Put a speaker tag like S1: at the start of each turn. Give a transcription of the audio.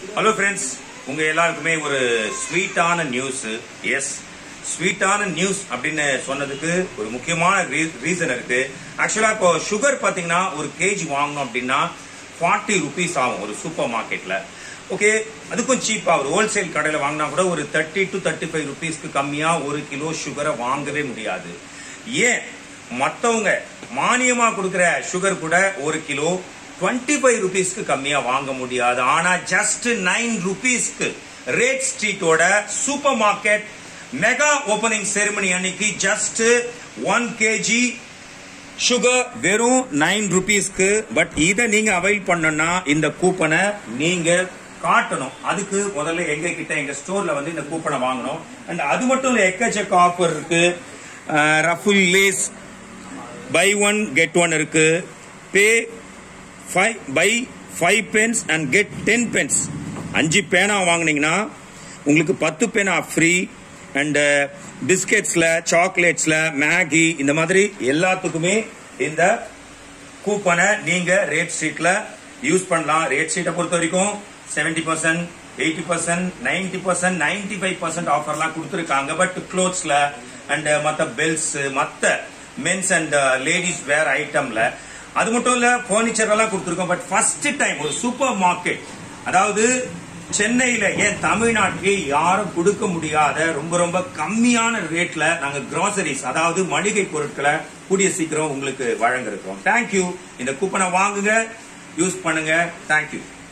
S1: hello friends உங்க எல்லாருக்குமே ஒரு ஸ்வீட்டான நியூஸ் எஸ் ஸ்வீட்டான நியூஸ் அப்படின்னு சொன்னதுக்கு ஒரு முக்கியமான ரீசன் இருக்கு ஆக்சுவலா இப்போ சுகர் பாத்தீங்கன்னா ஒரு கேஜி வாங்கணும் அப்படின்னா ஃபார்ட்டி ருபீஸ் ஆகும் ஒரு சூப்பர் மார்க்கெட்ல ஓகே அதுக்கும் சீப்பா ஒரு ஹோல்சேல் கடையில வாங்கினா கூட ஒரு தேர்ட்டி டு தேர்ட்டி ஃபைவ் ருபீஸ்க்கு கம்மியா ஒரு கிலோ சுகரை வாங்கவே முடியாது ஏன் மத்தவங்க மானியமா கொடுக்கிற சுகர் கூட ஒரு கிலோ டுவெண்ட்டி ஃபைவ் ருபீஸ்க்கு கம்மியா வாங்க முடியாது ஆனா ஜஸ்ட் நைன் ருபீஸ்க்கு ரேட் ஸ்ட்ரீட்டோட super market mega opening ceremony அன்னைக்கு ஜஸ்ட் ஒன் கேஜி சுகர் வெறும் நைன் ருபீஸ்க்கு பட் இதை நீங்க அவைல் பண்ணனா இந்த கூப்பனை நீங்க காட்டணும் அதுக்கு முதல்ல எங்க கிட்ட எங்க ஸ்டோர்ல வந்து இந்த கூப்பனை வாங்கணும் அண்ட் அது மட்டும் இல்ல எக்கச்சக்க ஆஃபர் இருக்கு ரஃபுல் Lay's buy one get one இருக்கு pay five buy five pens and get ten pens அஞ்சு பேனா வாங்குனீங்கன்னா உங்களுக்கு பத்து பேனா ஃப்ரீ அண்ட் பிஸ்கெட்ஸ்ல சாக்லேட்ஸ்ல மேகி இந்த மாதிரி எல்லாத்துக்குமே இந்த கூப்பனை நீங்க ரேட் ஷீட்ல யூஸ் பண்ணலாம் ரேட் ஷீட்டை பொறுத்த வரைக்கும் seventy percent eighty percent ninety percent ninety five percent ஆஃபர்லாம் கொடுத்துருக்காங்க பட் க்ளோத்ஸ்ல அண்ட் மத்த பெல்ஸ் மத்த மென்ஸ் அண்ட் லேடிஸ் வேர் ஐட்டம்ல அது மட்டும் இல்ல பர்னிச்சர் எல்லாம் கொடுத்துருக்கோம் பட் ஃபர்ஸ்ட் டைம் ஒரு சூப்பர் மார்க்கெட் அதாவது சென்னையில ஏன் தமிழ்நாட்டிலே யாரும் கொடுக்க முடியாத ரொம்ப ரொம்ப கம்மியான ரேட்ல நாங்க கிராசரிஸ் அதாவது மளிகை பொருட்களை கூடிய சீக்கிரம் உங்களுக்கு வழங்க இருக்கிறோம் தேங்க்யூ இந்த கூப்பனை வாங்குங்க யூஸ் பண்ணுங்க தேங்க்யூ